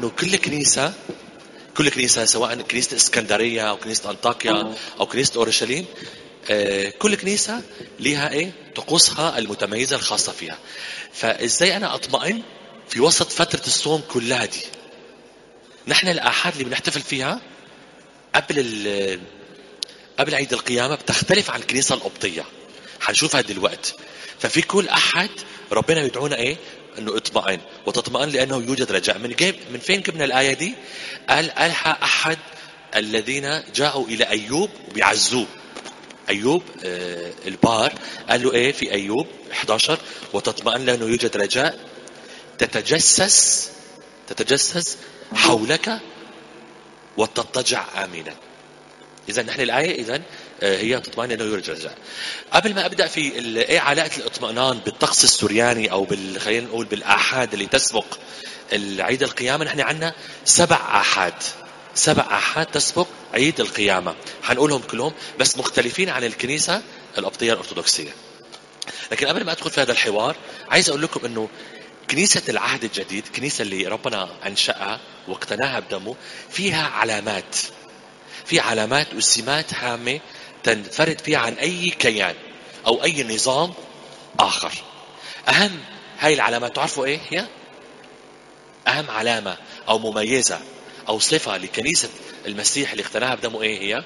انه كل كنيسه كل كنيسه سواء كنيسه اسكندريه او كنيسه انطاكيا او كنيسه اورشليم آه، كل كنيسه لها ايه طقوسها المتميزه الخاصه فيها فازاي انا اطمئن في وسط فتره الصوم كلها دي نحن الاحاد اللي بنحتفل فيها قبل ال- قبل عيد القيامه بتختلف عن الكنيسه القبطيه حنشوفها دلوقتي ففي كل احد ربنا يدعونا ايه انه اطمئن وتطمئن لانه يوجد رجاء من جيب من فين جبنا الايه دي قال قالها احد الذين جاءوا الى ايوب وبيعزوه ايوب آه البار قال له ايه في ايوب 11 وتطمئن لانه يوجد رجاء تتجسس تتجسس حولك وتضطجع امنا اذا نحن الايه اذا هي تطمئن انه يوجد رجاء قبل ما ابدا في ال- ايه علاقه الاطمئنان بالطقس السورياني او بال خلينا نقول بالاحاد اللي تسبق العيد القيامه نحن عندنا سبع احاد سبع احاد تسبق عيد القيامه حنقولهم كلهم بس مختلفين عن الكنيسه القبطيه الارثوذكسيه لكن قبل ما ادخل في هذا الحوار عايز اقول لكم انه كنيسة العهد الجديد كنيسة اللي ربنا أنشأها واقتناها بدمه فيها علامات في علامات وسمات هامة تنفرد فيها عن أي كيان أو أي نظام آخر أهم هاي العلامات تعرفوا إيه هي؟ أهم علامة أو مميزة أو صفة لكنيسة المسيح اللي اقتناها بدمه إيه هي؟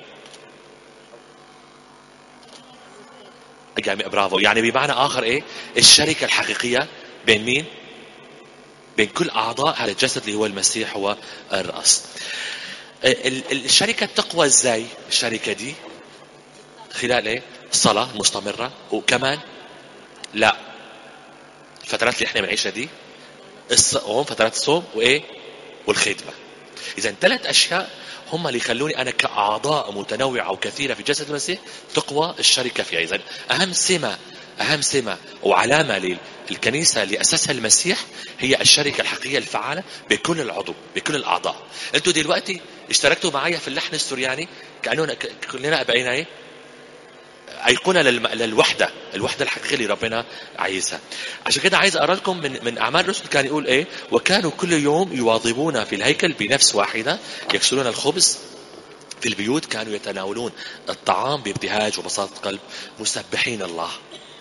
يعني برافو يعني بمعنى آخر إيه؟ الشركة الحقيقية بين مين؟ بين كل أعضاء هذا الجسد اللي هو المسيح هو الرأس ال- ال- الشركة تقوى ازاي الشركة دي خلال ايه صلاة مستمرة وكمان لا الفترات اللي احنا بنعيشها دي الصوم فترات الصوم وايه والخدمة اذا ثلاث اشياء هم اللي يخلوني انا كاعضاء متنوعه وكثيره في جسد المسيح تقوى الشركه فيها اذا اهم سمه اهم سمه وعلامه للكنيسه اللي اسسها المسيح هي الشركه الحقيقيه الفعاله بكل العضو بكل الاعضاء انتوا دلوقتي اشتركتوا معايا في اللحن السورياني كاننا ك- كلنا بقينا ايه ايقونه للم... للوحده الوحده الحقيقيه اللي ربنا عايزها عشان كده عايز اقرا لكم من من اعمال الرسل كان يقول ايه وكانوا كل يوم يواظبون في الهيكل بنفس واحده يكسرون الخبز في البيوت كانوا يتناولون الطعام بابتهاج وبساطه قلب مسبحين الله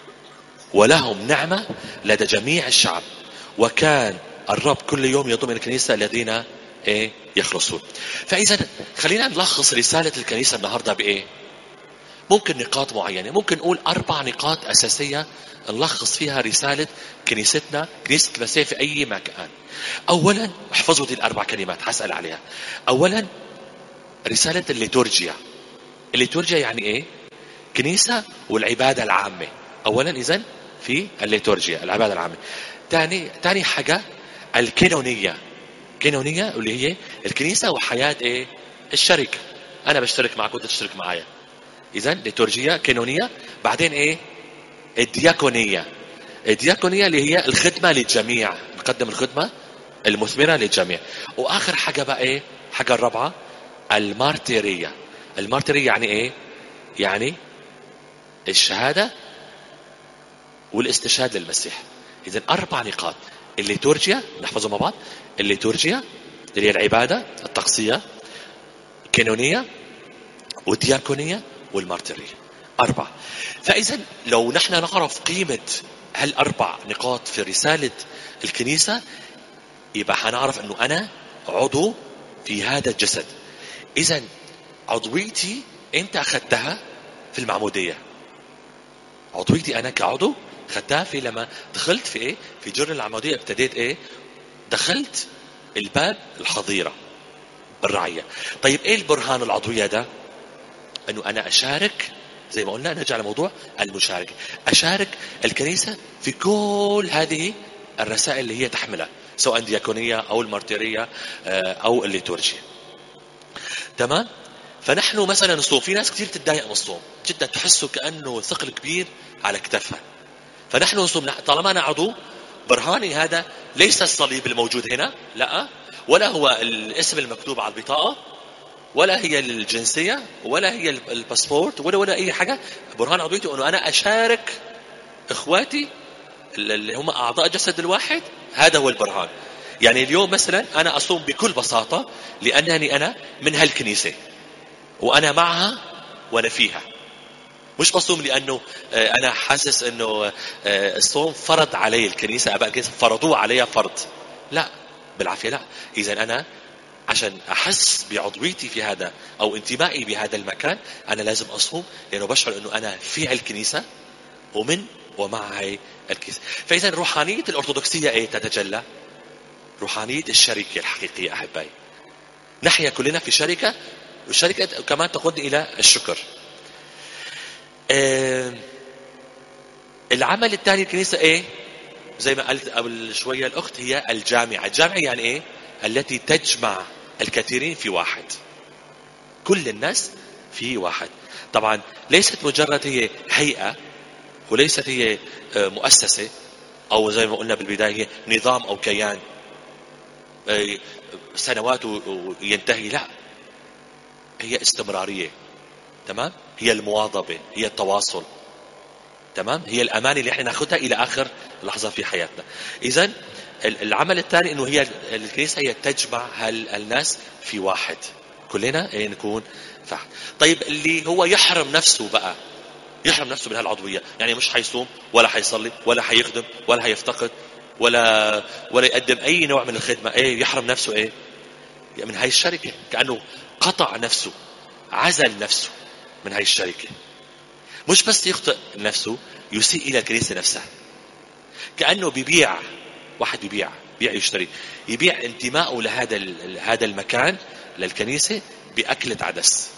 ولهم نعمه لدى جميع الشعب وكان الرب كل يوم يضم الكنيسه الذين ايه يخلصون فاذا خلينا نلخص رساله الكنيسه النهارده بايه ممكن نقاط معينة ممكن نقول أربع نقاط أساسية نلخص فيها رسالة كنيستنا كنيسة المسيح في أي مكان أولا احفظوا دي الأربع كلمات حسأل عليها أولا رسالة الليتورجيا الليتورجيا يعني إيه كنيسة والعبادة العامة أولا إذن في الليتورجيا العبادة العامة ثاني ثاني حاجة الكينونية كينونية اللي هي الكنيسة وحياة إيه الشركة أنا بشترك معك وأنت تشترك معايا اذا ليتورجيا كانونيه بعدين ايه الدياكونيه الدياكونيه اللي هي الخدمه للجميع نقدم الخدمه المثمره للجميع واخر حاجه بقى ايه حاجه الرابعه المارتيريه المارتيريه يعني ايه يعني الشهاده والاستشهاد للمسيح اذا اربع نقاط الليتورجيا نحفظهم مع بعض الليتورجيا اللي هي العباده الطقسيه كانونيه والدياكونيه والمارتيرية أربعة فإذا لو نحن نعرف قيمة هالأربع نقاط في رسالة الكنيسة يبقى حنعرف أنه أنا عضو في هذا الجسد إذا عضويتي أنت أخذتها في المعمودية عضويتي أنا كعضو أخذتها في لما دخلت في إيه في جر العمودية ابتديت إيه دخلت الباب الحظيرة الرعية طيب إيه البرهان العضوية ده انه انا اشارك زي ما قلنا نرجع لموضوع المشاركه اشارك الكنيسه في كل هذه الرسائل اللي هي تحملها سواء دياكونيه او المارتيريه آه، او الليتورجيا تمام فنحن مثلا نصوم في ناس كثير تتضايق من الصوم جدا تحسه كانه ثقل كبير على كتفها فنحن نصوم طالما انا عضو برهاني هذا ليس الصليب الموجود هنا لا ولا هو الاسم المكتوب على البطاقه ولا هي الجنسيه ولا هي الباسبورت ولا ولا اي حاجه برهان عضويتي انه انا اشارك اخواتي اللي هم اعضاء الجسد الواحد هذا هو البرهان يعني اليوم مثلا أنا أصوم بكل بساطة لأنني أنا من هالكنيسة وأنا معها وأنا فيها مش بصوم لأنه آه، أنا حاسس أنه آه، الصوم فرض علي الكنيسة أباء الكنيسة فرضوه علي فرض لا بالعافية لا إذا أنا عشان أحس بعضويتي في هذا أو انتمائي بهذا المكان أنا لازم أصوم لأنه بشعر أنه أنا في الكنيسة ومن ومع هاي الكنيسة فإذا روحانية الأرثوذكسية إيه تتجلى روحانية الشركة الحقيقية أحبائي نحيا كلنا في شركة والشركة كمان تقودني إلى الشكر آه العمل الثاني الكنيسة إيه زي ما قلت قبل شوية الأخت هي الجامعة الجامعة يعني إيه التي تجمع الكثيرين في واحد كل الناس في واحد طبعا ليست مجرد هي هيئة وليست هي آه، مؤسسة أو زي ما قلنا بالبداية هي نظام أو كيان آه، سنوات وينتهي لا هي استمرارية تمام هي المواظبة هي التواصل تمام هي الأمانة اللي احنا ناخذها إلى آخر لحظة في حياتنا إذا العمل الثاني انه هي الكنيسه هي تجمع هالناس في واحد كلنا إيه نكون فحد طيب اللي هو يحرم نفسه بقى يحرم نفسه من هالعضويه يعني مش حيصوم ولا حيصلي ولا حيخدم ولا حيفتقد ولا ولا يقدم اي نوع من الخدمه ايه يحرم نفسه ايه من هاي الشركه كانه قطع نفسه عزل نفسه من هاي الشركه مش بس يخطئ نفسه يسيء الى الكنيسه نفسها كانه بيبيع واحد يبيع بيع يشتري يبيع انتمائه لهذا هذا المكان للكنيسة بأكلة عدس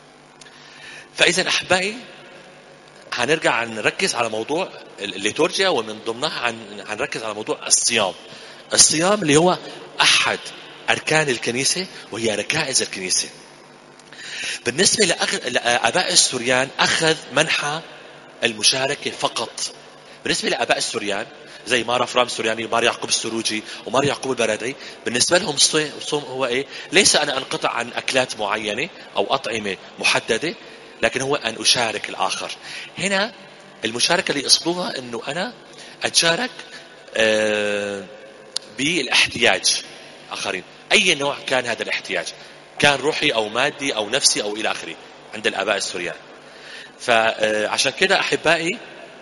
فإذا أحبائي هنرجع نركز على موضوع الليتورجيا ومن ضمنها هنركز على موضوع الصيام الصيام اللي هو أحد أركان الكنيسة وهي ركائز الكنيسة بالنسبة لآباء السوريان أخذ منحى المشاركة فقط بالنسبة لآباء السوريان زي مار افرام السورياني ومار يعقوب السروجي ومار يعقوب البرادعي بالنسبه لهم الصوم هو ايه؟ ليس ان انقطع عن اكلات معينه او اطعمه محدده لكن هو ان اشارك الاخر. هنا المشاركه اللي يقصدوها انه انا اتشارك آه بالاحتياج اخرين، اي نوع كان هذا الاحتياج؟ كان روحي او مادي او نفسي او الى اخره عند الاباء السوريان. فعشان كده احبائي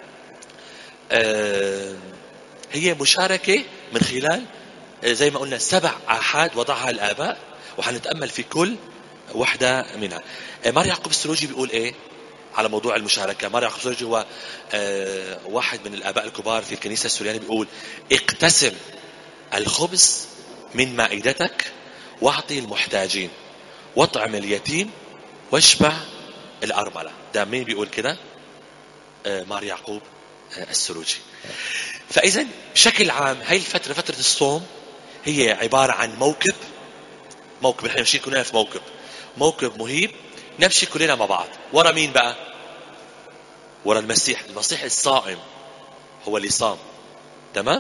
آه هي مشاركة من خلال آه، زي ما قلنا سبع آحاد وضعها الآباء وحنتأمل في كل واحدة منها آه، مار يعقوب السروجي بيقول إيه على موضوع المشاركة مار يعقوب السروجي هو آه، واحد من الآباء الكبار في الكنيسة السوريانية بيقول اقتسم الخبز من مائدتك واعطي المحتاجين واطعم اليتيم واشبع الأرملة ده مين بيقول كده مار يعقوب السروجي فإذا بشكل عام هاي الفترة فترة الصوم هي عبارة عن موكب موكب احنا ماشيين كلنا في موكب موكب مهيب نمشي كلنا مع بعض ورا مين بقى ورا المسيح المسيح الصائم هو اللي صام تمام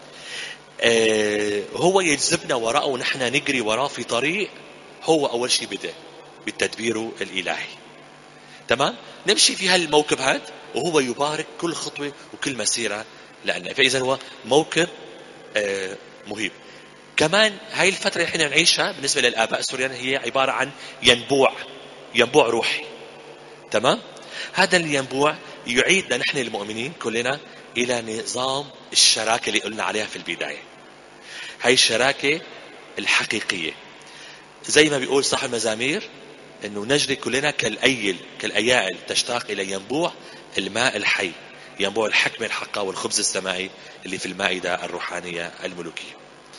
آه هو يجذبنا وراءه ونحن نجري وراه في طريق هو أول شيء بدأ بالتدبير الإلهي تمام نمشي في هالموكب هذا وهو يبارك كل خطوة وكل مسيرة لأن فإذا هو موكب آه، مهيب كمان هاي الفترة اللي احنا نعيشها بالنسبة للآباء السوريان هي عبارة عن ينبوع ينبوع روحي تمام هذا الينبوع يعيدنا نحن المؤمنين كلنا إلى نظام الشراكة اللي قلنا عليها في البداية هاي الشراكة الحقيقية زي ما بيقول صاحب المزامير انه نجري كلنا كالايل كالايائل تشتاق الى ينبوع الماء الحي ينبوع الحكمة الحقة والخبز السمائي اللي في المائدة الروحانية الملوكية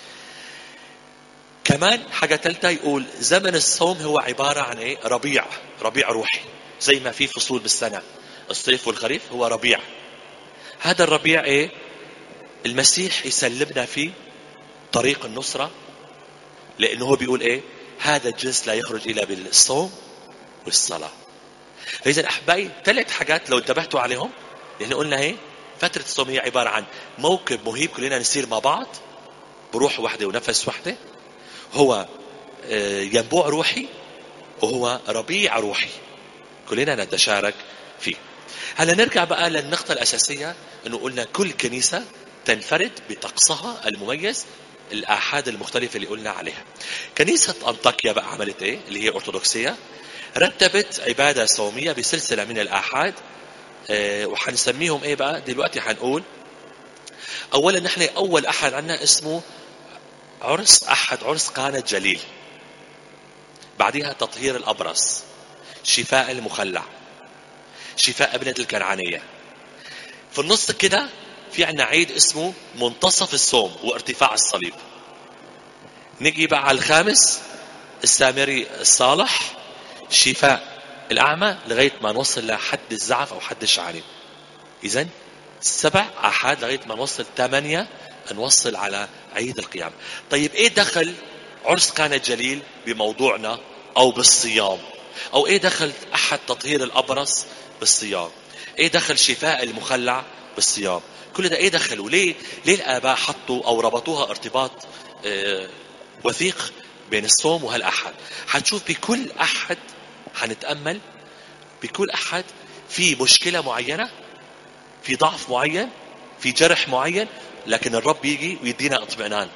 كمان حاجة ثالثة يقول زمن الصوم هو عبارة عن ايه ربيع ربيع روحي زي ما في فصول بالسنة الصيف والخريف هو ربيع هذا الربيع ايه المسيح يسلمنا فيه طريق النصرة لأنه هو بيقول ايه هذا الجنس لا يخرج إلا بالصوم والصلاة فإذا أحبائي ثلاث حاجات لو انتبهتوا عليهم لأن قلنا هي فترة الصوم هي عبارة عن موكب مهيب كلنا نصير مع بعض بروح واحدة ونفس واحدة هو آه، ينبوع روحي وهو ربيع روحي كلنا نتشارك فيه هلا نرجع بقى للنقطة الأساسية أنه قلنا كل كنيسة تنفرد بطقسها المميز الآحاد المختلفة اللي قلنا عليها كنيسة أنطاكيا بقى عملت إيه اللي هي أرثوذكسية رتبت عبادة صومية بسلسلة من الآحاد آه، وحنسميهم إيه بقى دلوقتي حنقول أولا نحن أول أحد عندنا اسمه عرس أحد عرس قانة جليل بعدها تطهير الأبرص شفاء المخلع شفاء ابنة الكنعانية في النص كده في عنا عيد اسمه منتصف الصوم وارتفاع الصليب نجي بقى على الخامس السامري الصالح شفاء الأعمى لغاية ما نوصل لحد الزعف أو حد الشعرين إذا سبع أحد لغاية ما نوصل ثمانية نوصل على عيد القيامة طيب إيه دخل عرس كان جليل بموضوعنا أو بالصيام أو إيه دخل أحد تطهير الأبرص بالصيام إيه دخل شفاء المخلع بالصيام كل ده إيه دخلوا ليه ليه الآباء حطوا أو ربطوها ارتباط آه وثيق بين الصوم وهالأحد حتشوف بكل أحد حنتأمل بكل أحد في مشكلة معينة في ضعف معين في جرح معين لكن الرب يجي ويدينا اطمئنان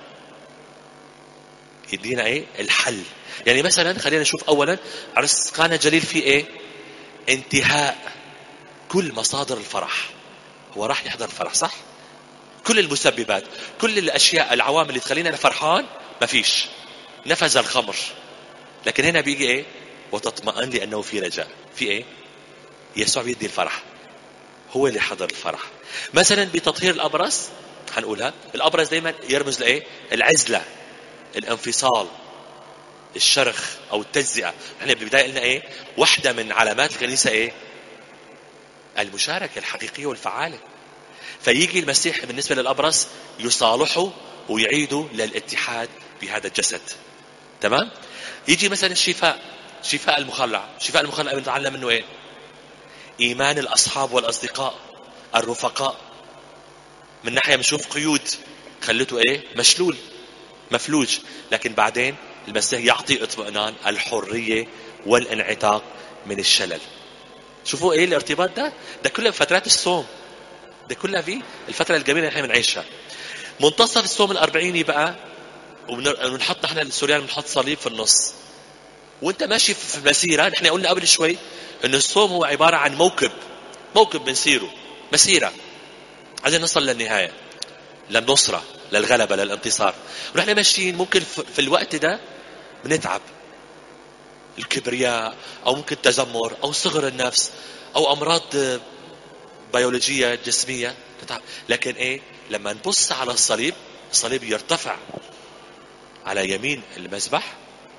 يدينا ايه الحل يعني مثلا خلينا نشوف اولا عرس قانا جليل في ايه انتهاء كل مصادر الفرح هو راح يحضر الفرح صح كل المسببات كل الاشياء العوامل اللي تخلينا فرحان ما فيش نفذ الخمر لكن هنا بيجي ايه وتطمئن لانه في رجاء في ايه يسوع بيدي الفرح هو اللي حضر الفرح مثلا بتطهير الابرص حنقولها الابرص دايما يرمز لايه العزله الانفصال الشرخ او التجزئه احنا بالبدايه قلنا ايه واحده من علامات الكنيسه ايه المشاركه الحقيقيه والفعاله فيجي المسيح بالنسبه للابرص يصالحه ويعيده للاتحاد بهذا الجسد تمام يجي مثلا الشفاء شفاء المخلع شفاء المخلع بنتعلم منه ايه ايمان الاصحاب والاصدقاء الرفقاء من ناحيه بنشوف قيود خلته ايه مشلول مفلوج لكن بعدين المسيح يعطي اطمئنان الحريه والانعتاق من الشلل شوفوا ايه الارتباط ده ده كله في فترات الصوم ده كلها في الفتره الجميله اللي احنا بنعيشها منتصف الصوم الأربعيني بقى وبنحط نحن السوريان بنحط صليب في النص وانت ماشي في المسيره نحن قلنا قبل شوي ان الصوم هو عباره عن موكب موكب بنسيره مسيره عايزين نصل للنهايه للنصره للغلبه للانتصار ونحن ماشيين ممكن في الوقت ده بنتعب الكبرياء او ممكن تذمر او صغر النفس او امراض بيولوجيه جسميه تتعب لكن ايه لما نبص على الصليب الصليب يرتفع على يمين المذبح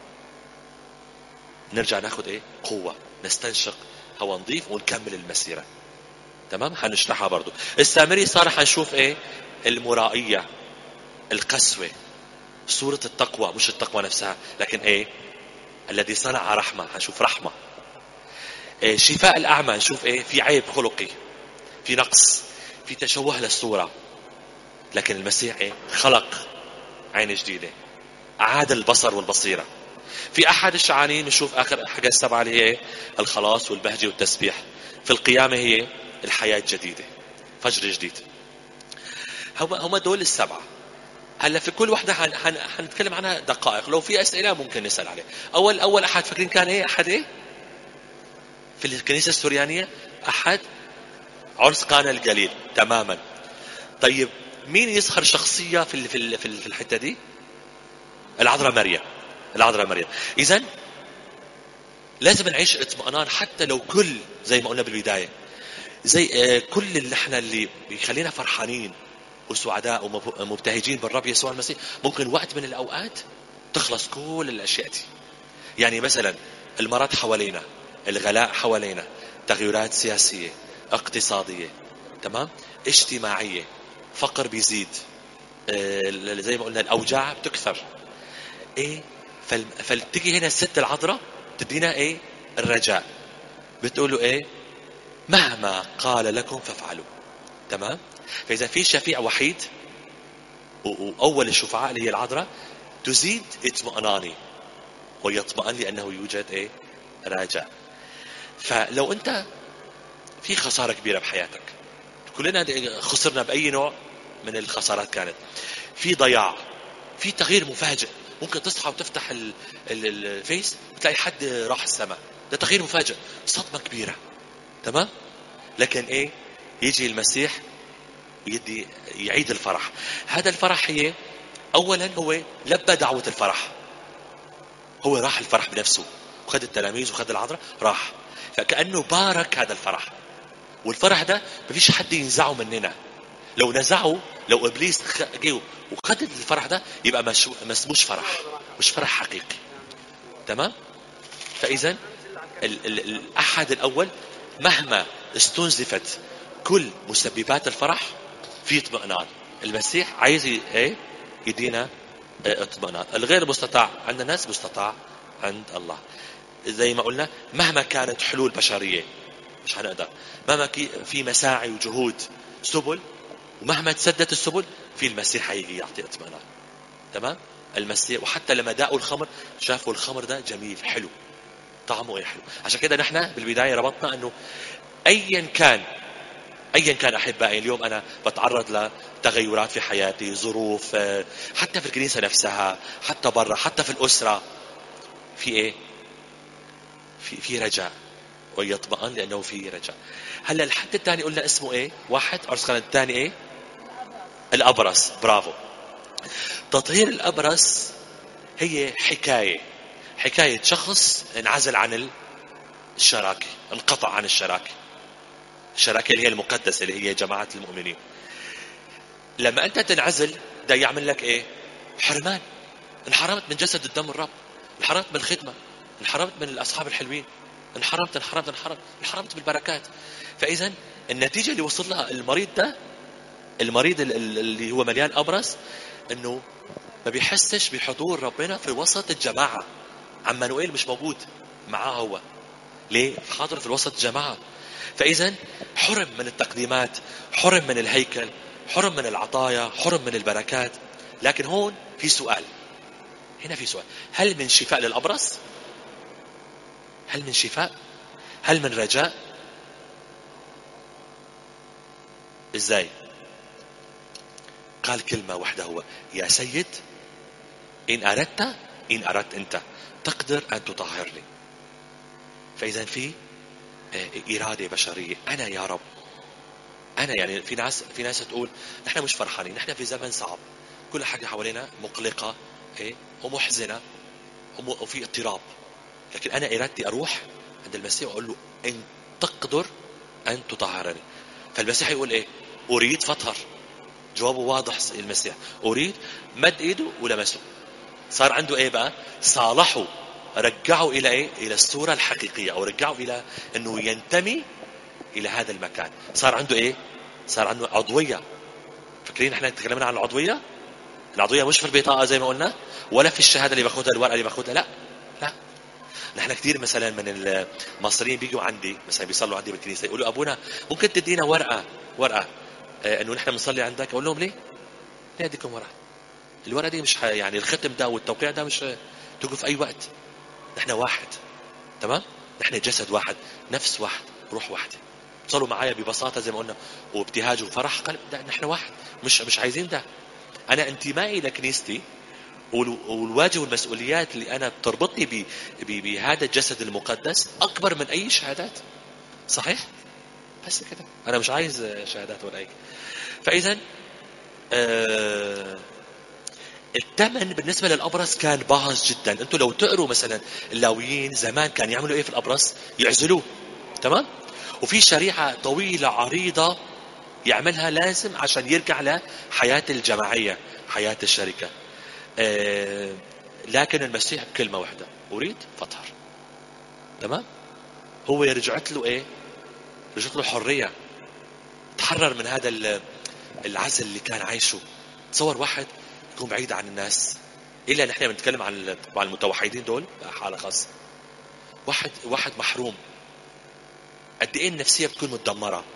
نرجع ناخد ايه قوه نستنشق هواء نظيف ونكمل المسيره تمام حنشرحها برضو السامري صار حنشوف ايه المرائيه القسوه صورة التقوى مش التقوى نفسها لكن ايه الذي صنع رحمة حنشوف رحمة إيه شفاء الأعمى نشوف ايه في عيب خلقي في نقص في تشوه للصورة لكن المسيح ايه خلق عين جديدة أعاد البصر والبصيرة في أحد الشعانين نشوف آخر حاجة السبعة اللي هي إيه؟ الخلاص والبهجة والتسبيح في القيامة هي الحياة الجديدة فجر جديد هم هم دول السبعة هلا في كل وحدة حن حن حنتكلم عنها دقائق لو في أسئلة ممكن نسأل عليه أول أول أحد فاكرين كان إيه أحد إيه في الكنيسة السوريانية أحد عرس قانا الجليل تماما طيب مين يظهر شخصية في في في الحتة دي العذراء مريم العذراء مريم اذا لازم نعيش اطمئنان حتى لو كل زي ما قلنا بالبدايه زي كل اللي احنا اللي بيخلينا فرحانين وسعداء ومبتهجين بالرب يسوع المسيح ممكن وقت من الاوقات تخلص كل الاشياء دي يعني مثلا المرض حوالينا الغلاء حوالينا تغيرات سياسيه اقتصاديه تمام اجتماعيه فقر بيزيد زي ما قلنا الاوجاع بتكثر ايه فلتجي هنا الست العذراء تدينا ايه الرجاء بتقول له ايه مهما قال لكم فافعلوا تمام فاذا في شفيع وحيد واول الشفعاء اللي هي العذراء تزيد اطمئناني ويطمئن لانه يوجد ايه رجاء فلو انت في خساره كبيره بحياتك كلنا خسرنا باي نوع من الخسارات كانت في ضياع في تغيير مفاجئ ممكن تصحى وتفتح ال- ال- ال- الفيس وتلاقي حد راح السماء ده تغيير مفاجئ صدمة كبيرة تمام لكن ايه يجي المسيح ويدي يعيد الفرح هذا الفرح هي اولا هو لبى دعوة الفرح هو راح الفرح بنفسه وخد التلاميذ وخد العذراء راح فكأنه بارك هذا الفرح والفرح ده مفيش حد ينزعه مننا لو نزعه لو ابليس خ- جه وخد الفرح ده يبقى مش ما اسموش فرح مش فرح حقيقي تمام فاذا ال- ال- الاحد الاول مهما استنزفت كل مسببات الفرح في اطمئنان المسيح عايز ي- ايه يدينا إيه، اطمئنان الغير مستطاع عند الناس مستطاع عند الله زي ما قلنا مهما كانت حلول بشريه مش هنقدر مهما كي- في مساعي وجهود سبل ومهما تسدت السبل في المسيح هيجي يعطي اطمئنان تمام المسيح وحتى لما داقوا الخمر شافوا الخمر ده جميل حلو طعمه ايه حلو عشان كده نحن بالبدايه ربطنا انه ايا كان ايا كان احبائي اليوم انا بتعرض لتغيرات في حياتي ظروف آه، حتى في الكنيسه نفسها حتى برا حتى في الاسره في ايه في في رجاء ويطمئن لانه في رجاء هلا الحد الثاني قلنا اسمه ايه واحد ارسخان الثاني ايه الابرص برافو تطهير الابرص هي حكايه حكايه شخص انعزل عن الشراكه انقطع عن الشراكه الشراكه اللي هي المقدسه اللي هي جماعه المؤمنين لما انت تنعزل ده يعمل لك ايه حرمان انحرمت من جسد الدم الرب انحرمت من الخدمه انحرمت من الاصحاب الحلوين انحرمت انحرمت انحرمت انحرمت بالبركات فاذا النتيجه اللي وصل لها المريض ده المريض ال- ال- اللي هو مليان ابرص انه ما بيحسش بحضور ربنا في وسط الجماعه عمانوئيل مش موجود معاه هو ليه حاضر في الوسط الجماعه فاذا حرم من التقديمات حرم من الهيكل حرم من العطايا حرم من البركات لكن هون في سؤال هنا في سؤال هل من شفاء للابرص هل من شفاء هل من رجاء ازاي قال كلمة واحدة هو يا سيد إن أردت إن أردت أنت تقدر أن تطهرني فإذا في آه، إرادة بشرية أنا يا رب أنا يعني في ناس في ناس تقول نحن مش فرحانين نحن في زمن صعب كل حاجة حوالينا مقلقة إيه ومحزنة وم- وفي اضطراب لكن أنا إرادتي أروح عند المسيح وأقول له إن تقدر أن تطهرني فالمسيح يقول إيه أريد فطهر جوابه واضح المسيح أريد مد إيده ولمسه صار عنده إيه بقى صالحه رجعه إلى إيه إلى الصورة الحقيقية أو رجعه إلى أنه ينتمي إلى هذا المكان صار عنده إيه صار عنده عضوية فاكرين احنا تكلمنا عن العضوية العضوية مش في البطاقة زي ما قلنا ولا في الشهادة اللي باخدها الورقة اللي باخدها لا لا نحن كثير مثلا من المصريين بيجوا عندي مثلا بيصلوا عندي بالكنيسة يقولوا أبونا ممكن تدينا ورقة ورقة آه، انه نحن بنصلي عندك اقول لهم ليه؟ ليه اديكم ورقه؟ الورقه دي مش ح... يعني الختم ده والتوقيع ده مش توقف في اي وقت نحن واحد تمام؟ نحن جسد واحد نفس واحد روح واحده صلوا معايا ببساطه زي ما قلنا وابتهاج وفرح قلب ده نحن واحد مش مش عايزين ده انا انتمائي لكنيستي وال- والواجب والمسؤوليات اللي انا بتربطني ب- ب- بهذا الجسد المقدس اكبر من اي شهادات صحيح؟ بس كده انا مش عايز آه، شهادات ولا اي فاذا آه الثمن بالنسبه للابرص كان باهظ جدا انتم لو تقروا مثلا اللاويين زمان كان يعملوا ايه في الابرص يعزلوه تمام وفي شريعه طويله عريضه يعملها لازم عشان يرجع لحياه الجماعيه حياه الشركه آه لكن المسيح بكلمه واحده اريد فطهر تمام هو رجعت له ايه رجعت له حريه تحرر من هذا ال- العزل اللي كان عايشه تصور واحد يكون بعيد عن الناس الا نحن بنتكلم عن ال- طبعا المتوحدين دول حاله خاصه واحد واحد محروم قد ايه النفسيه بتكون متدمره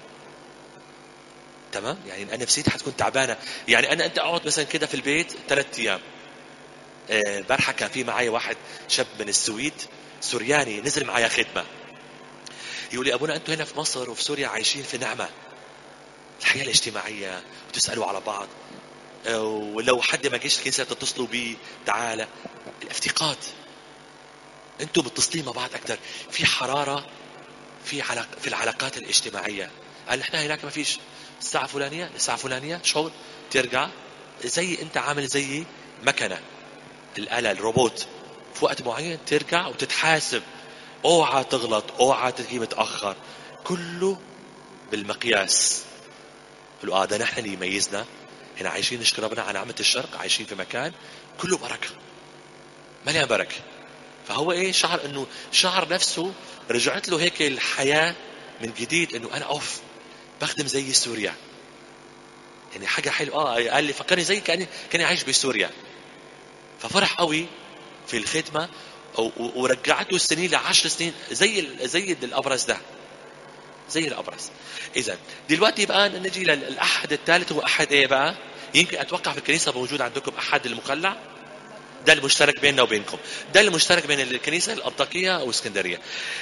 تمام يعني انا نفسيتي حتكون تعبانه يعني انا انت اقعد مثلا كده في البيت ثلاث ايام آه، البارحه كان في معي واحد شاب من السويد سورياني نزل معايا خدمه يقول لي ابونا انتم هنا في مصر وفي سوريا عايشين في نعمه الحياه الاجتماعيه وتسالوا على بعض آه، ولو حد ما جيش الكنيسه تتصلوا بيه تعالى الافتقاد انتم متصلين مع بعض اكثر في حراره في علاق في العلاقات الاجتماعيه قال احنا هناك ما فيش الساعه فلانيه الساعه فلانيه شغل ترجع زي انت عامل زي مكنه الاله الروبوت في وقت معين ترجع وتتحاسب اوعى تغلط اوعى تجي متاخر كله بالمقياس قالوا اه ده نحن اللي يميزنا هنا عايشين نشكر ربنا على نعمة الشرق عايشين في مكان كله بركة مليان بركة فهو ايه شعر انه شعر نفسه رجعت له هيك الحياة من جديد انه انا اوف بخدم زي سوريا يعني حاجة حلوة اه قال لي فكرني زي كأني كأني عايش بسوريا ففرح قوي في الخدمة ورجعته السنين لعشر سنين زي زي الابرز ده زي الابرز اذا دلوقتي بقى نجي للاحد الثالث هو احد ايه بقى يمكن اتوقع في الكنيسه موجود عندكم احد المخلع ده المشترك بيننا وبينكم ده المشترك بين الكنيسه الارطاكيه واسكندريه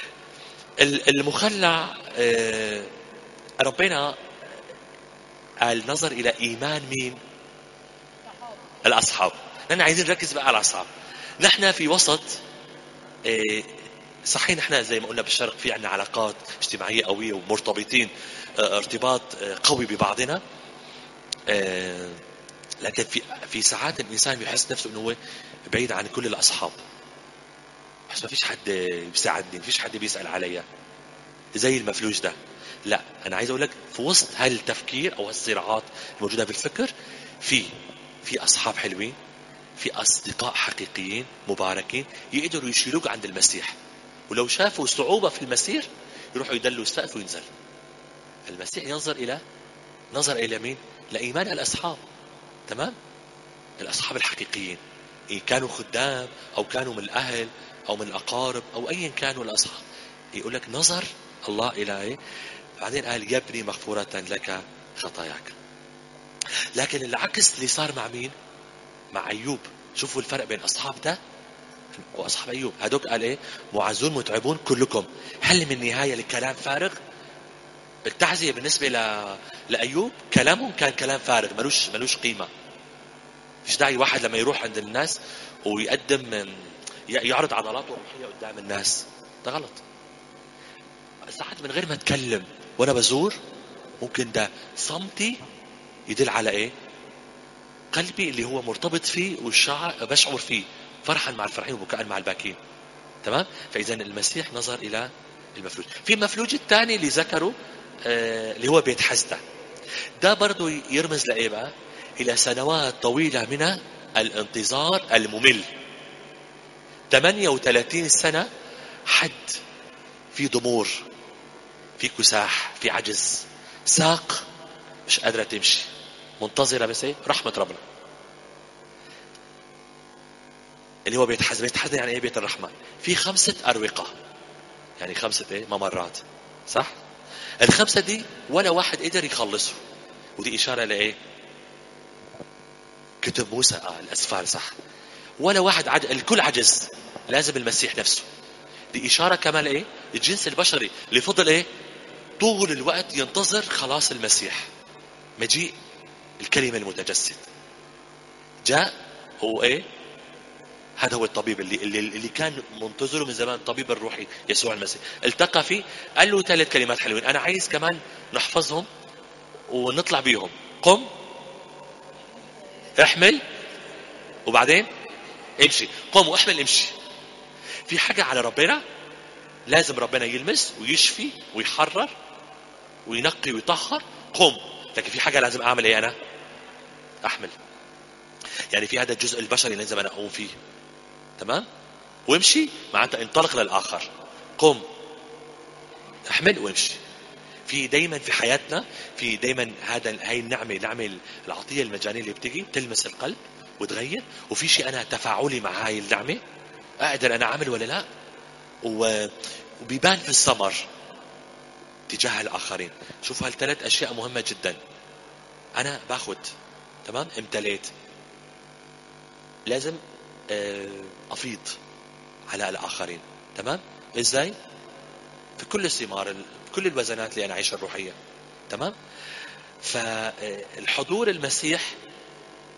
المخلع آه، ربنا قال نظر الى ايمان مين الاصحاب نحن عايزين نركز بقى على الاصحاب نحن في وسط آه، صحيح نحن زي ما قلنا بالشرق في عندنا علاقات اجتماعيه قويه ومرتبطين آه، ارتباط آه، قوي ببعضنا آه، لكن في في ساعات الانسان بيحس نفسه انه هو بعيد عن كل الاصحاب بس ما فيش حد بيساعدني ما فيش حد بيسال عليا زي المفلوج ده لا انا عايز اقول لك في وسط هالتفكير او هالصراعات الموجوده بالفكر في في اصحاب حلوين في اصدقاء حقيقيين مباركين يقدروا يشيلوك عند المسيح ولو شافوا صعوبة في المسير يروحوا يدلوا السقف وينزل المسيح ينظر إلى نظر إلى مين؟ لإيمان الأصحاب تمام؟ الأصحاب الحقيقيين إن كانوا خدام أو كانوا من الأهل أو من الأقارب أو أيا كانوا الأصحاب يقول لك نظر الله إلى إيه؟ بعدين قال يبني مغفورة لك خطاياك لكن العكس اللي صار مع مين؟ مع أيوب شوفوا الفرق بين أصحاب ده واصحاب ايوب هذوك قال ايه معزون متعبون كلكم هل من نهايه لكلام فارغ التعزيه بالنسبه ل... لايوب كلامهم كان كلام فارغ ملوش ملوش قيمه مش داعي واحد لما يروح عند الناس ويقدم يعرض عضلاته الروحيه قدام الناس ده غلط ساعات من غير ما اتكلم وانا بزور ممكن ده صمتي يدل على ايه قلبي اللي هو مرتبط فيه والشعر بشعر فيه فرحا مع الفرحين وبكاء مع الباكين تمام فاذا المسيح نظر الى المفلوج في المفلوج الثاني اللي ذكره آه اللي هو بيت حزده ده برضه يرمز لايه بقى الى سنوات طويله من الانتظار الممل 38 سنه حد في ضمور في كساح في عجز ساق مش قادره تمشي منتظره بس ايه رحمه ربنا اللي هو بيت حزن بيت حزن يعني ايه بيت الرحمة في خمسة أروقة يعني خمسة ايه ممرات صح الخمسة دي ولا واحد قدر يخلصه ودي إشارة لإيه كتب موسى آه الأسفار صح ولا واحد عد... الكل عجز لازم المسيح نفسه دي إشارة كمان لإيه الجنس البشري اللي فضل إيه طول الوقت ينتظر خلاص المسيح مجيء الكلمة المتجسد جاء هو ايه هذا هو الطبيب اللي اللي, اللي كان منتظره من زمان الطبيب الروحي يسوع المسيح التقى فيه قال له ثلاث كلمات حلوين انا عايز كمان نحفظهم ونطلع بيهم قم احمل وبعدين امشي قم واحمل امشي في حاجة على ربنا لازم ربنا يلمس ويشفي ويحرر وينقي ويطهر قم لكن في حاجة لازم أعمل إيه أنا أحمل يعني في هذا الجزء البشري لازم أنا أقوم فيه تمام وامشي معناتها انطلق للآخر قم احمل وامشي في دايما في حياتنا في دايما هذا هاي النعمه نعمه العطيه المجانيه اللي بتجي بتلمس القلب وتغير وفي شيء انا تفاعلي مع هاي النعمه اقدر انا اعمل ولا لا وبيبان في الثمر تجاه الاخرين شوف هالثلاث اشياء مهمه جدا انا باخذ تمام امتليت لازم آه، افيض على الاخرين تمام ازاي في كل الثمار في كل الوزنات اللي انا عايشها الروحيه تمام فالحضور المسيح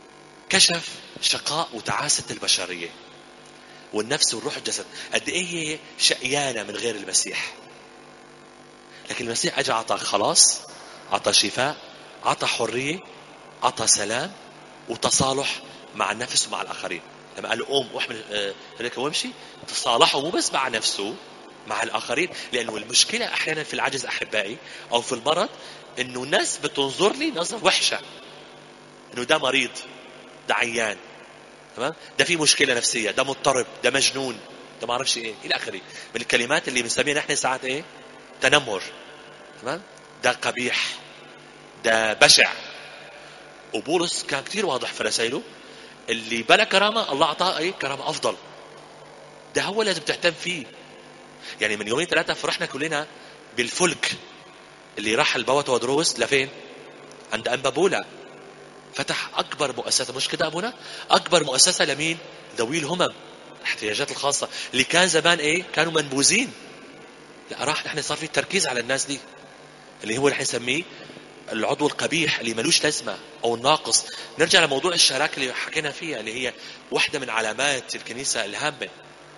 كشف شقاء وتعاسة البشرية والنفس والروح والجسد قد ايه هي شقيانة من غير المسيح لكن المسيح اجى اعطى خلاص اعطى شفاء اعطى حرية اعطى سلام وتصالح مع النفس ومع الاخرين لما قال له قوم واحمل آه، هيك وامشي تصالحوا مو بس مع نفسه مع الاخرين لانه المشكله احيانا في العجز احبائي او في المرض انه الناس بتنظر لي نظره وحشه انه ده مريض ده عيان تمام ده في مشكله نفسيه ده مضطرب ده مجنون ده ما اعرفش ايه الى اخره من الكلمات اللي بنسميها نحن ساعات ايه تنمر تمام ده قبيح ده بشع وبولس كان كثير واضح في رسائله اللي بلا كرامه الله اعطاه ايه كرامه افضل ده هو لازم تهتم فيه يعني من يومين ثلاثه فرحنا كلنا بالفلك اللي راح البوا ودروس لفين عند انبا بولا فتح اكبر مؤسسه مش كده ابونا اكبر مؤسسه لمين ذوي الهمم الاحتياجات الخاصه اللي كان زمان ايه كانوا منبوذين لا راح نحن صار في تركيز على الناس دي اللي هو نحن نسميه العضو القبيح اللي ملوش لازمه او الناقص نرجع لموضوع الشراكه اللي حكينا فيها اللي هي واحده من علامات الكنيسه الهامه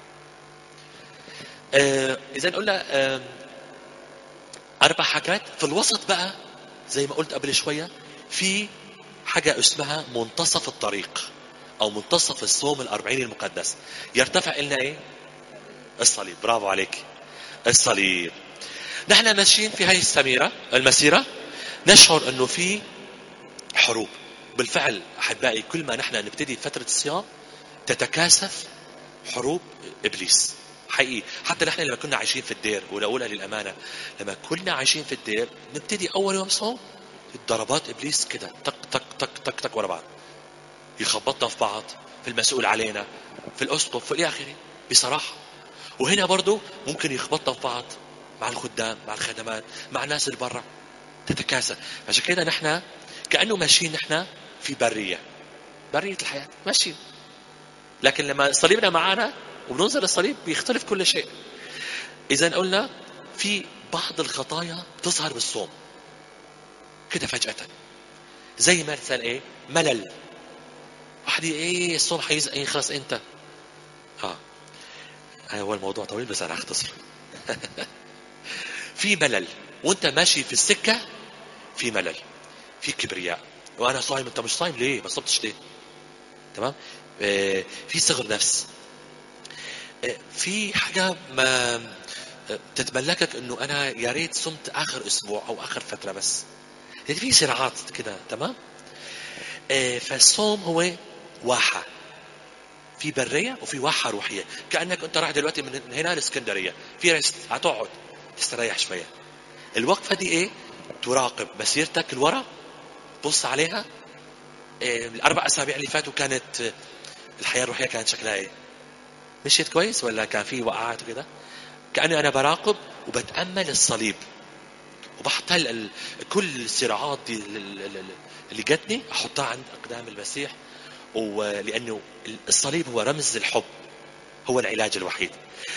آه اذا قلنا آه اربع حاجات في الوسط بقى زي ما قلت قبل شويه في حاجه اسمها منتصف الطريق او منتصف الصوم الأربعين المقدس يرتفع لنا ايه الصليب برافو عليك الصليب نحن ماشيين في هاي السميره المسيره نشعر انه في حروب بالفعل احبائي كل ما نحن نبتدي فتره الصيام تتكاثف حروب ابليس حقيقي حتى نحن لما كنا عايشين في الدير ولاقولها للامانه لما كنا عايشين في الدير نبتدي اول يوم صوم ضربات ابليس كده تك تك تك تك تك ورا بعض يخبطنا في بعض في المسؤول علينا في الاسقف في الاخره بصراحه وهنا برضه ممكن يخبطنا في بعض مع الخدام مع الخدمات مع الناس اللي برا تتكاثر عشان كده نحن كانه ماشيين نحن في بريه بريه الحياه ماشيين لكن لما صليبنا معنا وبننظر الصليب بيختلف كل شيء اذا قلنا في بعض الخطايا تظهر بالصوم كده فجأة زي مثلا ايه ملل واحد ايه الصوم حيخلص انت اه هو الموضوع طويل بس انا هختصر في ملل وانت ماشي في السكة في ملل في كبرياء وانا صايم انت مش صايم ليه ما صمتش ليه تمام آه في صغر نفس آه في حاجة ما آه تتملكك انه انا يا ريت صمت اخر اسبوع او اخر فترة بس يعني في صراعات كده تمام آه فالصوم هو واحة في برية وفي واحة روحية كأنك أنت رايح دلوقتي من هنا لإسكندرية في ريست هتقعد تستريح شوية الوقفة دي إيه تراقب مسيرتك الورا بص عليها إيه الأربع أسابيع اللي فاتوا كانت الحياة الروحية كانت شكلها إيه مشيت كويس ولا كان في وقعات وكده كأني أنا براقب وبتأمل الصليب وبحط كل الصراعات دي اللي جاتني احطها عند اقدام المسيح ولانه الصليب هو رمز الحب هو العلاج الوحيد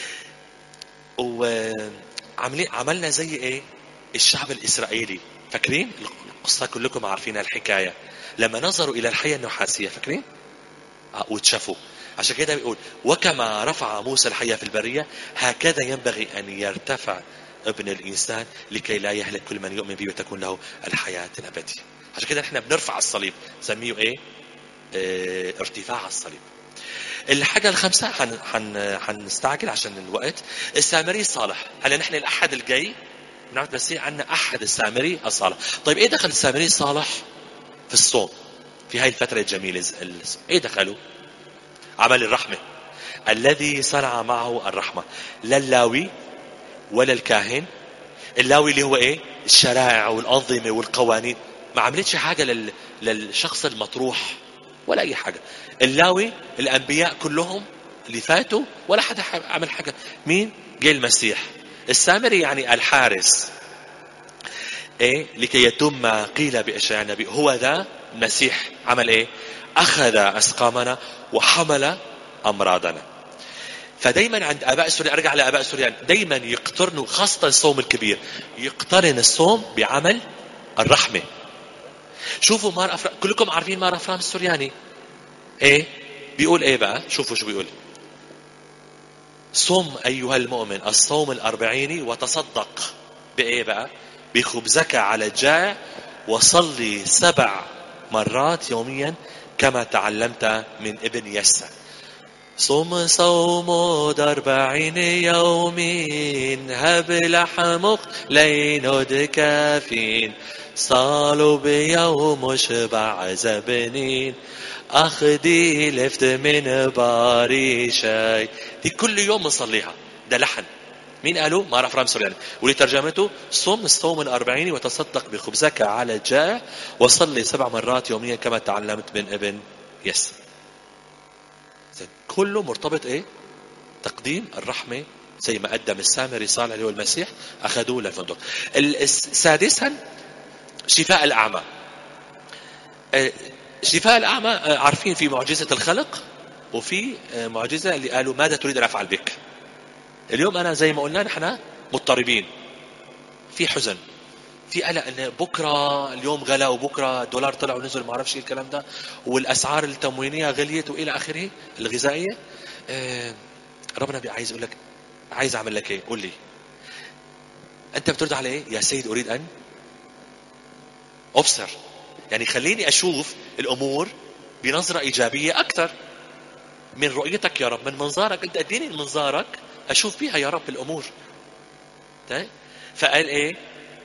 وعملنا عملنا زي ايه الشعب الاسرائيلي فاكرين القصه كلكم عارفين الحكايه لما نظروا الى الحيه النحاسيه فاكرين وتشافوا عشان كده بيقول وكما رفع موسى الحية في البرية هكذا ينبغي أن يرتفع ابن الإنسان لكي لا يهلك كل من يؤمن به وتكون له الحياة الأبدية عشان كده احنا بنرفع الصليب نسميه ايه اه ارتفاع الصليب الحاجة الخامسة حن حن حنستعجل عشان الوقت السامري الصالح هلا نحن الأحد الجاي بنعرف بس عندنا أحد السامري الصالح طيب ايه دخل السامري الصالح في الصوم في هاي الفترة الجميلة ايه دخلوا عمل الرحمة الذي صنع معه الرحمة لا اللاوي ولا الكاهن اللاوي اللي هو ايه الشرائع والأنظمة والقوانين ما عملتش حاجة لل... للشخص المطروح ولا أي حاجة اللاوي الأنبياء كلهم اللي فاتوا ولا حدا عمل حاجة مين جه المسيح السامري يعني الحارس ايه لكي يتم ما قيل باشعياء النبي هو ذا المسيح عمل ايه اخذ اسقامنا وحمل امراضنا فدايما عند اباء سوريا ارجع لاباء سوريا دايما يقترنوا خاصه الصوم الكبير يقترن الصوم بعمل الرحمه شوفوا مار أفرام كلكم عارفين مار افرام السورياني ايه بيقول ايه بقى شوفوا شو بيقول صم ايها المؤمن الصوم الاربعيني وتصدق بايه بقى بخبزك على الجائع وصلي سبع مرات يوميا كما تعلمت من ابن يسى صم صوم أربعين يومين هب لحمك لين كافين صالوا بيوم شبع زبنين أخدي لفت من باري شاي دي كل يوم نصليها ده لحن مين قالوا؟ ما اعرف رام سوريان واللي ترجمته صم الصوم الأربعين وتصدق بخبزك على الجائع وصلي سبع مرات يوميا كما تعلمت من ابن يس كله مرتبط ايه؟ تقديم الرحمة زي ما قدم السامري صالح اللي هو المسيح أخذوه للفندق سادسا شفاء الأعمى آه، شفاء الأعمى آه، عارفين في معجزة الخلق وفي آه، معجزة اللي قالوا ماذا تريد أن أفعل بك اليوم أنا زي ما قلنا نحن مضطربين في حزن في قلق ان بكره اليوم غلا وبكره الدولار طلع ونزل ما اعرفش ايه الكلام ده والاسعار التموينيه غليت والى اخره الغذائيه آه ربنا عايز يقول لك عايز اعمل لك ايه قول لي انت بترد على ايه يا سيد اريد ان ابصر يعني خليني اشوف الامور بنظره ايجابيه اكثر من رؤيتك يا رب من منظارك انت اديني منظارك اشوف بيها يا رب الامور طيب فقال ايه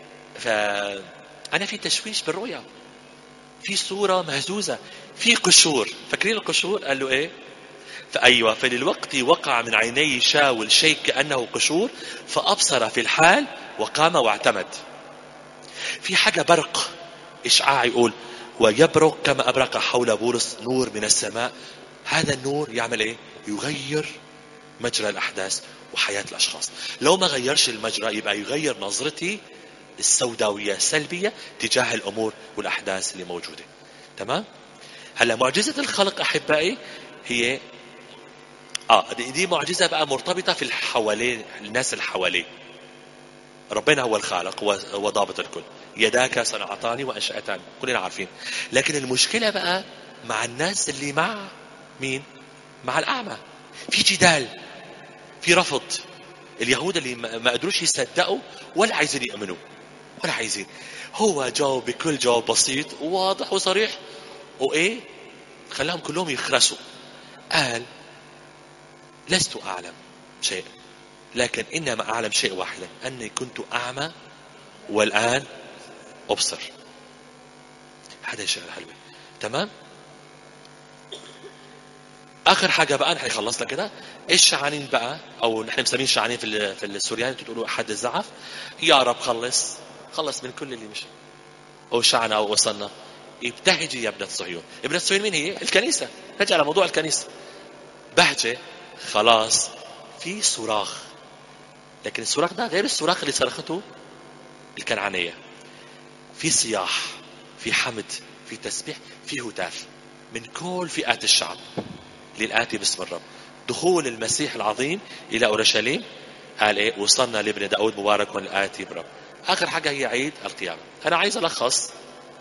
فانا في تشويش بالرؤيا في صوره مهزوزه في قشور فاكرين القشور قال له ايه فأيوة فللوقت وقع من عيني شاول شيء كأنه قشور فأبصر في الحال وقام واعتمد في حاجة برق إشعاع يقول ويبرق كما أبرق حول بولس نور من السماء هذا النور يعمل إيه يغير مجرى الأحداث وحياة الأشخاص لو ما غيرش المجرى يبقى يغير نظرتي السوداوية السلبية تجاه الأمور والأحداث اللي موجودة تمام هلا معجزة الخلق أحبائي هي اه دي, دي معجزة بقى مرتبطة في الحوالين الناس اللي حواليه ربنا هو الخالق وضابط الكل يداك صنعتان وانشاتان كلنا عارفين لكن المشكلة بقى مع الناس اللي مع مين مع الأعمى في جدال في رفض اليهود اللي ما قدروش يصدقوا ولا عايزين يؤمنوا ولا عايزين هو جاوب بكل جواب بسيط وواضح وصريح وايه خلاهم كلهم يخرسوا قال لست اعلم شيء لكن انما اعلم شيء واحدا اني كنت اعمى والان ابصر هذا الشيء الحلوة تمام اخر حاجه بقى نحن خلصنا كده ايش شعانين بقى او نحن مسمين شعانين في في السوريان تقولوا احد الزعف يا رب خلص خلص من كل اللي مش او شعنا او وصلنا ابتهجي يا ابنة صهيون ابنة صهيون مين هي الكنيسة نجي على موضوع الكنيسة بهجة خلاص في صراخ لكن الصراخ ده غير الصراخ اللي صرخته الكنعانية في صياح في حمد في تسبيح في هتاف من كل فئات الشعب للآتي باسم الرب دخول المسيح العظيم إلى أورشليم قال إيه وصلنا لابن داود مبارك الآتي برب آخر حاجة هي عيد القيامة أنا عايز ألخص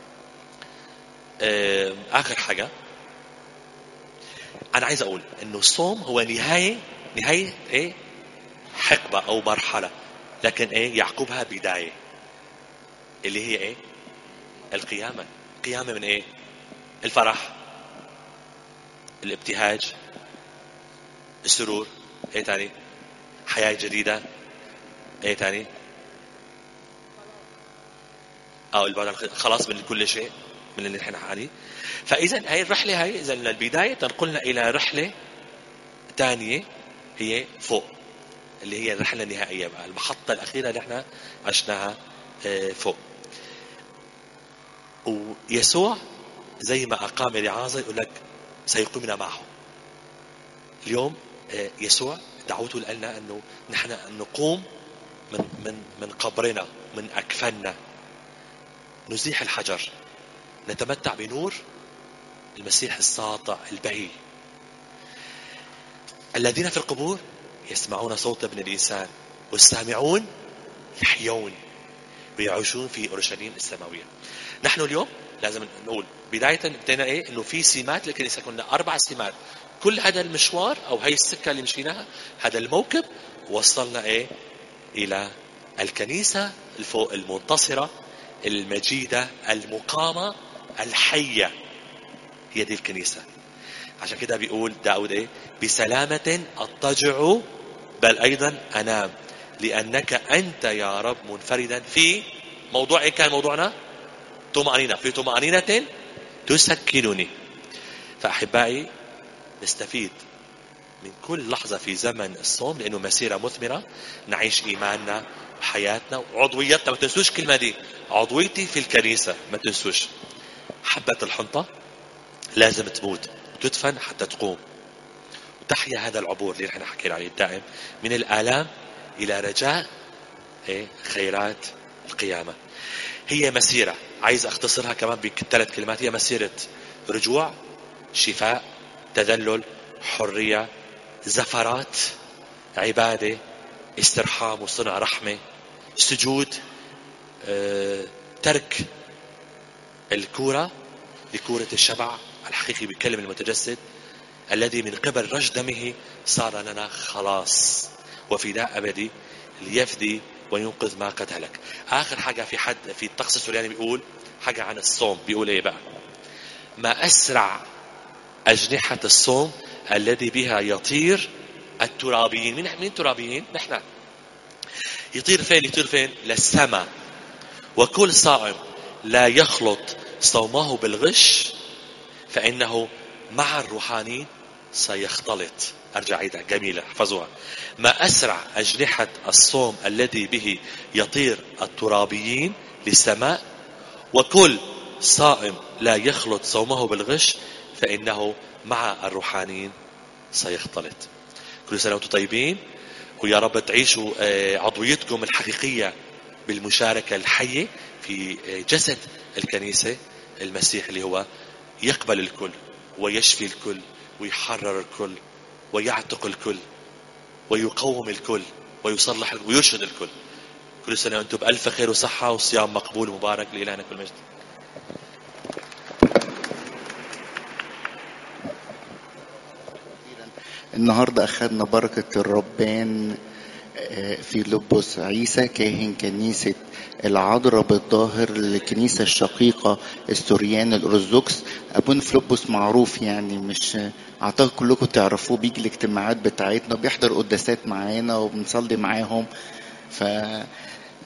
آخر حاجة أنا عايز أقول إنه الصوم هو نهاية نهاية إيه حقبة أو مرحلة لكن إيه يعقبها بداية اللي هي إيه القيامة قيامة من إيه الفرح الابتهاج السرور ايه تاني حياة جديدة ايه تاني او البعد خلاص من كل شيء من اللي نحن عليه فاذا هاي الرحله هاي اذا للبدايه تنقلنا الى رحله ثانيه هي فوق اللي هي الرحله النهائيه بقى المحطه الاخيره اللي احنا عشناها آه، فوق ويسوع زي ما اقام لعازر يقول لك سيقيمنا معه اليوم آه، يسوع دعوته لنا انه نحن نقوم من من من قبرنا من اكفاننا نزيح الحجر نتمتع بنور المسيح الساطع البهي الذين في القبور يسمعون صوت ابن الانسان والسامعون يحيون بيعيشون في اورشليم السماويه نحن اليوم لازم نقول بدايه بدينا ايه انه في سمات للكنيسه كنا اربع سمات كل هذا المشوار او هي السكه اللي مشيناها هذا الموكب وصلنا ايه الى الكنيسه الفوق المنتصره المجيده المقامه الحيه هي دي الكنيسه عشان كده بيقول داود ايه بسلامة اضطجع بل ايضا انام لانك انت يا رب منفردا في موضوع ايه كان موضوعنا طمأنينة في طمأنينة تسكنني فأحبائي نستفيد من كل لحظة في زمن الصوم لأنه مسيرة مثمرة نعيش إيماننا وحياتنا وعضويتنا ما تنسوش كلمة دي عضويتي في الكنيسة ما تنسوش حبة الحنطة لازم تموت وتدفن حتى تقوم وتحيا هذا العبور اللي احنا حكينا عليه الدائم من الآلام إلى رجاء إيه خيرات القيامة هي مسيرة عايز أختصرها كمان بثلاث كلمات هي مسيرة رجوع شفاء تذلل حرية زفرات عبادة استرحام وصنع رحمة سجود آه، ترك الكورة لكورة الشبع الحقيقي بكلم المتجسد الذي من قبل رش دمه صار لنا خلاص وفداء أبدي ليفدي وينقذ ما قد هلك آخر حاجة في حد في الطقس السورياني بيقول حاجة عن الصوم بيقول إيه بقى ما أسرع أجنحة الصوم الذي بها يطير الترابيين مين مين ترابيين نحن يطير فين يطير فين للسماء وكل صائم لا يخلط صومه بالغش فإنه مع الروحانيين سيختلط أرجع عيدها جميلة احفظوها ما أسرع أجنحة الصوم الذي به يطير الترابيين للسماء وكل صائم لا يخلط صومه بالغش فإنه مع الروحانيين سيختلط كل سنة وانتم طيبين ويا رب تعيشوا آه، عضويتكم الحقيقية بالمشاركة الحية في آه، جسد الكنيسة المسيح اللي هو يقبل الكل ويشفي الكل ويحرر الكل ويعتق الكل ويقوم الكل ويصلح ويرشد الكل كل سنة وأنتم بألف خير وصحة وصيام مقبول ومبارك لإلهنا كل مجد النهارده أخذنا بركة الربان آه، في لبس عيسى كاهن كنيسة العذراء بالظاهر للكنيسة الشقيقة السوريان الأرثوذكس أبونا فلوبوس معروف يعني مش أعتقد كلكم تعرفوه بيجي الاجتماعات بتاعتنا بيحضر قداسات معانا وبنصلي معاهم ف